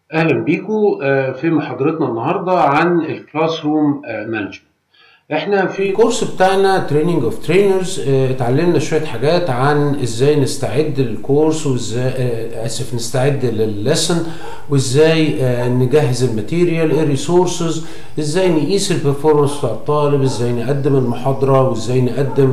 اهلا بيكم في محاضرتنا النهارده عن الكلاس روم مانجمنت احنا في الكورس بتاعنا تريننج اوف ترينرز اتعلمنا شويه حاجات عن ازاي نستعد للكورس وازاي آه، اسف نستعد للليسن وازاي آه، نجهز الماتيريال الريسورسز ازاي نقيس البرفورمانس بتاع الطالب ازاي نقدم المحاضره وازاي نقدم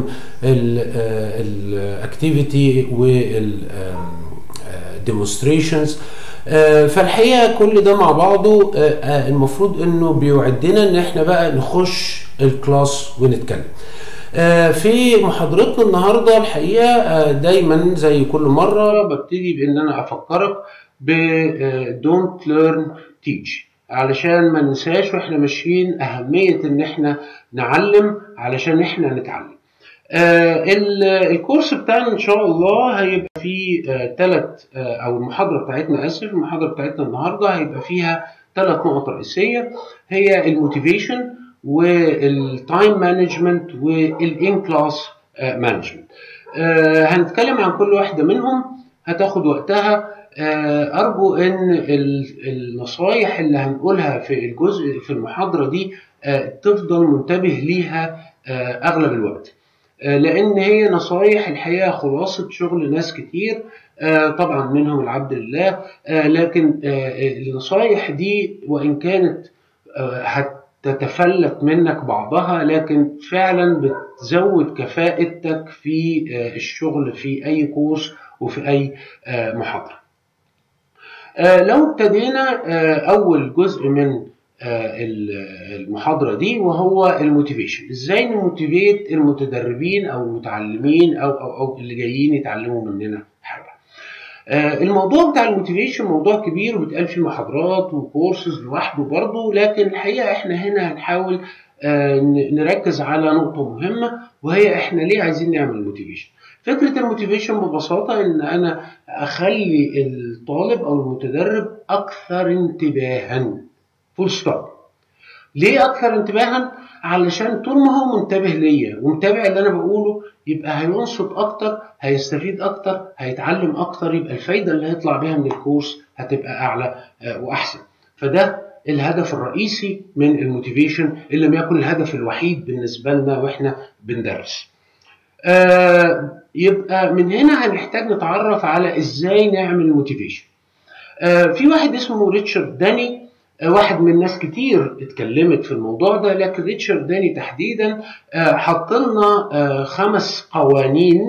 الاكتيفيتي وال demonstrations آه، فالحقيقه كل ده مع بعضه آه، آه، المفروض انه بيوعدنا ان احنا بقى نخش الكلاس ونتكلم آه، في محاضرتنا النهارده الحقيقه آه، دايما زي كل مره ببتدي بان انا افكرك ب دونت ليرن تيتش علشان ما ننساش واحنا ماشيين اهميه ان احنا نعلم علشان احنا نتعلم آه، ال- الكورس بتاعنا ان شاء الله هيبقى فيه ثلاث او المحاضره بتاعتنا اسف المحاضره بتاعتنا النهارده هيبقى فيها ثلاث نقط رئيسيه هي الموتيفيشن والتايم مانجمنت والان كلاس مانجمنت هنتكلم عن كل واحده منهم هتاخد وقتها آه، ارجو ان ال- النصايح اللي هنقولها في الجزء في المحاضره دي آه، تفضل منتبه ليها آه، اغلب الوقت آه، لان هي نصايح الحقيقه خلاصه شغل ناس كتير آه، طبعا منهم العبد لله آه، لكن آه، النصايح دي وان كانت آه، هتتفلت منك بعضها لكن فعلا بتزود كفاءتك في آه، الشغل في اي كورس وفي اي آه، محاضره آه، لو ابتدينا آه، اول جزء من آه، ال- المحاضره دي وهو الموتيفيشن ازاي نموتيفيت المتدربين او المتعلمين او او او اللي جايين يتعلموا مننا حاجه آه، الموضوع بتاع الموتيفيشن موضوع كبير وبيتقال فيه محاضرات وكورسز لوحده برضه لكن الحقيقه احنا هنا هنحاول آه، ن- نركز على نقطه مهمه وهي احنا ليه عايزين نعمل موتيفيشن فكره الموتيفيشن ببساطه ان انا اخلي الطالب او المتدرب اكثر انتباها فول ستوب ليه اكثر انتباها علشان طول ما هو منتبه ليا ومتابع اللي انا بقوله يبقى هينصت اكتر هيستفيد اكتر هيتعلم اكتر يبقى الفايده اللي هيطلع بيها من الكورس هتبقى اعلى آه، واحسن فده الهدف الرئيسي من الموتيفيشن ان لم يكن الهدف الوحيد بالنسبه لنا واحنا بندرس آه، يبقى من هنا هنحتاج نتعرف على ازاي نعمل موتيفيشن آه، في واحد اسمه ريتشارد داني آه، واحد من ناس كتير اتكلمت في الموضوع ده لكن ريتشارد داني تحديدا آه، حط لنا آه، خمس قوانين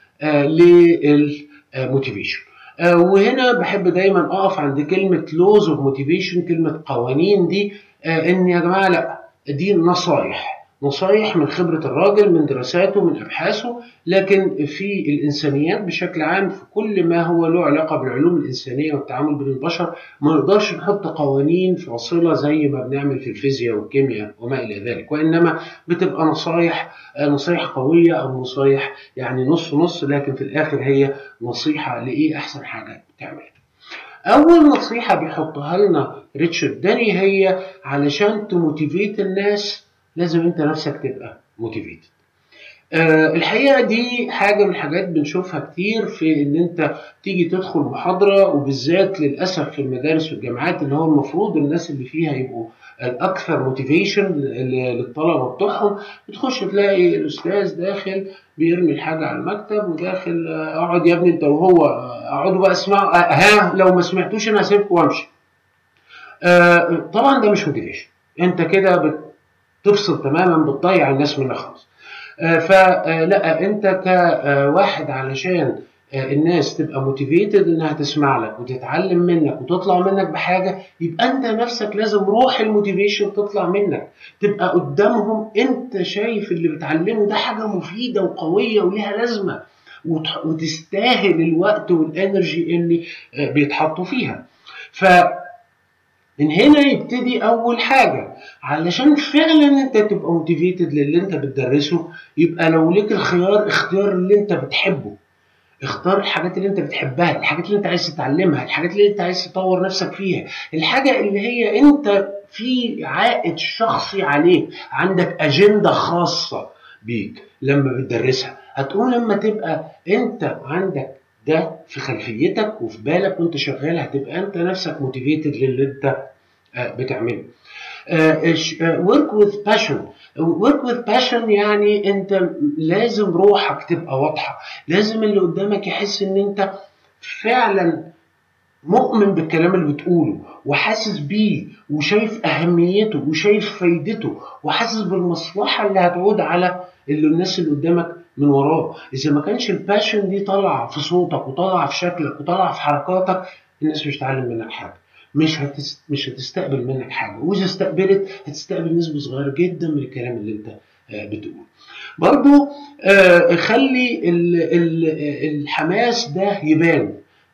للموتيفيشن وهنا بحب دايما اقف عند كلمه لوز اوف موتيفيشن كلمه قوانين دي آه، ان يا جماعه لا دي نصايح نصايح من خبرة الراجل من دراساته من أبحاثه لكن في الإنسانيات بشكل عام في كل ما هو له علاقة بالعلوم الإنسانية والتعامل بين البشر ما نقدرش نحط قوانين فاصلة زي ما بنعمل في الفيزياء والكيمياء وما إلى ذلك وإنما بتبقى نصايح آه، نصايح قوية أو نصايح يعني نص نص لكن في الآخر هي نصيحة لإيه أحسن حاجة بتعملها اول نصيحه بيحطها لنا ريتشارد داني هي علشان تموتيفيت الناس لازم انت نفسك تبقى موتيفيتد آه، الحقيقه دي حاجه من الحاجات بنشوفها كتير في ان انت تيجي تدخل محاضره وبالذات للاسف في المدارس والجامعات اللي هو المفروض الناس اللي فيها يبقوا الاكثر موتيفيشن للطلبه بتوعهم بتخش تلاقي الاستاذ داخل بيرمي الحاجه على المكتب وداخل آه، اقعد يا ابني انت وهو آه، اقعدوا بقى اسمعوا آه، ها لو ما سمعتوش انا هسيبكم وامشي آه، طبعا ده مش موتيفيشن انت كده بتفصل تماما بتضيع الناس منك خالص آه، فلا انت كواحد علشان آه، الناس تبقى موتيفيتد انها تسمع لك وتتعلم منك وتطلع منك بحاجه يبقى انت نفسك لازم روح الموتيفيشن تطلع منك تبقى قدامهم انت شايف اللي بتعلمه ده حاجه مفيده وقويه وليها لازمه وت- وتستاهل الوقت والانرجي اللي آه، بيتحطوا فيها ف من هنا يبتدي اول حاجه علشان فعلا انت تبقى موتيفيتد للي انت بتدرسه يبقى لو ليك الخيار اختيار اللي انت بتحبه اختار الحاجات اللي انت بتحبها الحاجات اللي انت عايز تتعلمها الحاجات اللي انت عايز تطور نفسك فيها الحاجه اللي هي انت في عائد شخصي عليك عندك اجنده خاصه بيك لما بتدرسها هتقوم لما تبقى انت عندك ده في خلفيتك وفي بالك وانت شغال هتبقى انت نفسك موتيفيتد للي انت بتعمله ورك وذ باشن ورك وذ باشن يعني انت لازم روحك تبقى واضحه لازم اللي قدامك يحس ان انت فعلا مؤمن بالكلام اللي بتقوله وحاسس بيه وشايف اهميته وشايف فايدته وحاسس بالمصلحه اللي هتعود على اللي الناس اللي قدامك من وراه اذا ما كانش الباشن دي طالعه في صوتك وطالعه في شكلك وطالعه في حركاتك الناس مش هتتعلم منك حاجه مش هتست... مش هتستقبل منك حاجه واذا استقبلت هتستقبل نسبه صغيره جدا من الكلام اللي انت بتقوله برضو خلي ال... ال... الحماس ده يبان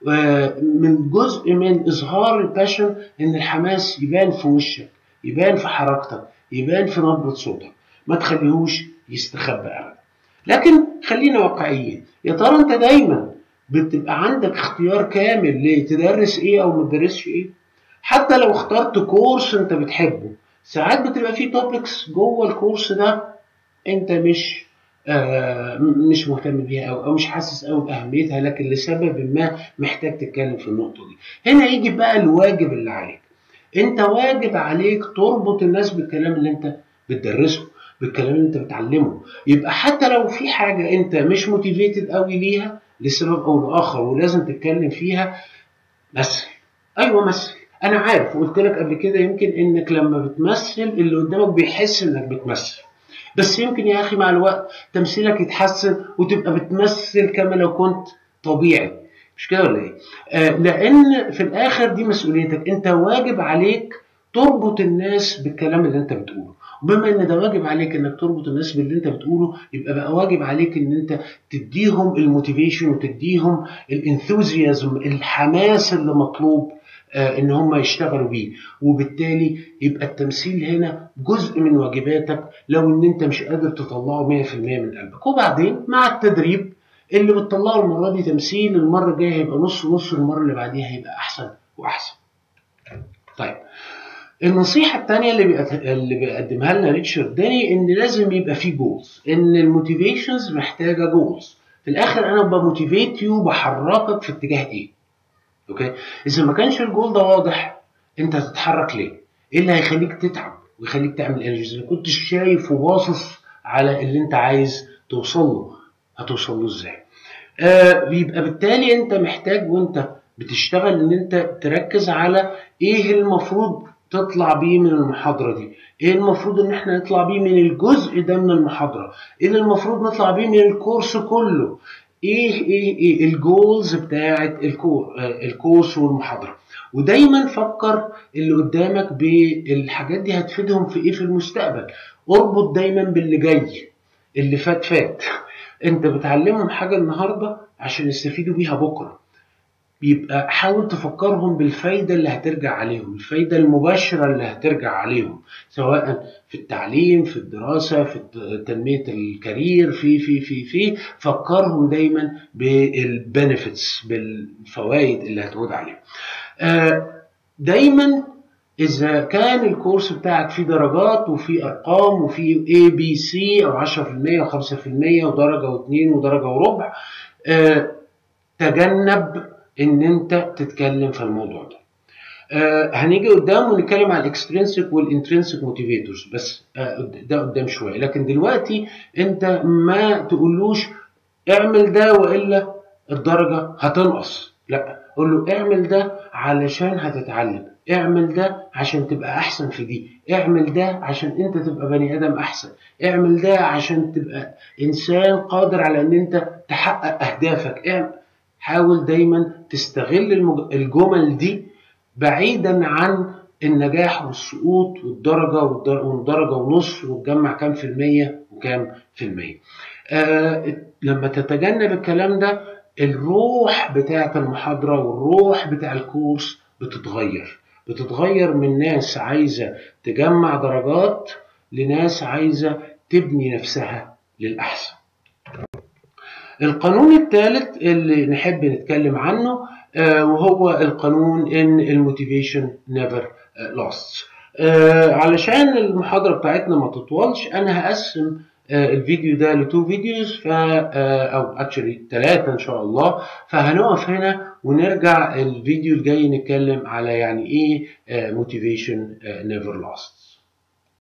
من جزء من اظهار الباشن ان الحماس يبان في وشك يبان في حركتك يبان في نبره صوتك ما تخليهوش يستخبى ابدا لكن خلينا واقعيين يا ترى انت دايما بتبقى عندك اختيار كامل لتدرس ايه او ما تدرسش ايه حتى لو اخترت كورس انت بتحبه ساعات بتبقى في توبكس جوه الكورس ده انت مش آه مش مهتم بيها أو, او مش حاسس قوي باهميتها لكن لسبب ما محتاج تتكلم في النقطه دي هنا يجي بقى الواجب اللي عليك انت واجب عليك تربط الناس بالكلام اللي انت بتدرسه بالكلام اللي انت بتعلمه يبقى حتى لو في حاجه انت مش موتيفيتد قوي ليها لسبب او لاخر ولازم تتكلم فيها مثل ايوه مثل انا عارف وقلت لك قبل كده يمكن انك لما بتمثل اللي قدامك بيحس انك بتمثل بس يمكن يا اخي مع الوقت تمثيلك يتحسن وتبقى بتمثل كما لو كنت طبيعي مش كده ولا ايه؟ آه لان في الاخر دي مسؤوليتك انت واجب عليك تربط الناس بالكلام اللي انت بتقوله وبما ان ده واجب عليك انك تربط الناس باللي انت بتقوله يبقى بقى واجب عليك ان انت تديهم الموتيفيشن وتديهم الانثوزيازم الحماس اللي مطلوب آه ان هم يشتغلوا بيه وبالتالي يبقى التمثيل هنا جزء من واجباتك لو ان انت مش قادر تطلعه 100% من قلبك وبعدين مع التدريب اللي بتطلعه المره دي تمثيل المره الجايه هيبقى نص نص المره اللي بعديها هيبقى احسن واحسن طيب النصيحة الثانية اللي اللي بيقدمها لنا ريتشارد داني إن لازم يبقى في جولز، إن الموتيفيشنز محتاجة جولز. في الآخر أنا بموتيفيت يو بحركك في اتجاه إيه؟ أوكي؟ إذا ما كانش الجول ده واضح أنت هتتحرك ليه؟ إيه اللي هيخليك تتعب ويخليك تعمل انرجيز؟ ما كنتش شايف وباصص على اللي أنت عايز توصل له، هتوصل له إزاي؟ آه يبقى بالتالي أنت محتاج وأنت بتشتغل إن أنت تركز على إيه المفروض تطلع بيه من المحاضرة دي ايه المفروض ان احنا نطلع بيه من الجزء ده من المحاضرة ايه اللي المفروض نطلع بيه من الكورس كله ايه ايه ايه الجولز بتاعة الكور آه الكورس والمحاضرة ودايما فكر اللي قدامك بالحاجات دي هتفيدهم في ايه في المستقبل اربط دايما باللي جاي اللي فات فات انت بتعلمهم حاجة النهاردة عشان يستفيدوا بيها بكرة يبقى حاول تفكرهم بالفايدة اللي هترجع عليهم الفايدة المباشرة اللي هترجع عليهم سواء في التعليم في الدراسة في تنمية الكارير في في في في فكرهم دايما بالبنفيتس بالفوائد اللي هتعود عليهم دايما إذا كان الكورس بتاعك فيه درجات وفيه أرقام وفيه A B C أو 10% و5% ودرجة واثنين ودرجة وربع تجنب ان انت تتكلم في الموضوع ده آه هنيجي قدام ونتكلم على الاكسترينسيك والانترنسيك موتيفيتورز بس آه ده قدام شويه لكن دلوقتي انت ما تقولوش اعمل ده والا الدرجه هتنقص لا قول له اعمل ده علشان هتتعلم اعمل ده عشان تبقى احسن في دي اعمل ده عشان انت تبقى بني ادم احسن اعمل ده عشان تبقى انسان قادر على ان انت تحقق اهدافك اعمل حاول دايما تستغل الجمل دي بعيدا عن النجاح والسقوط والدرجة والدرجة ونص وتجمع كام في المية وكام في المية آه لما تتجنب الكلام ده الروح بتاعة المحاضرة والروح بتاع الكورس بتتغير بتتغير من ناس عايزة تجمع درجات لناس عايزة تبني نفسها للأحسن القانون الثالث اللي نحب نتكلم عنه آه وهو القانون ان الموتيفيشن نيفر لاست علشان المحاضره بتاعتنا ما تطولش انا هقسم الفيديو ده لتو فيديوز ف او اكشلي ثلاثه ان شاء الله فهنقف هنا ونرجع الفيديو الجاي نتكلم على يعني ايه موتيفيشن نيفر لاست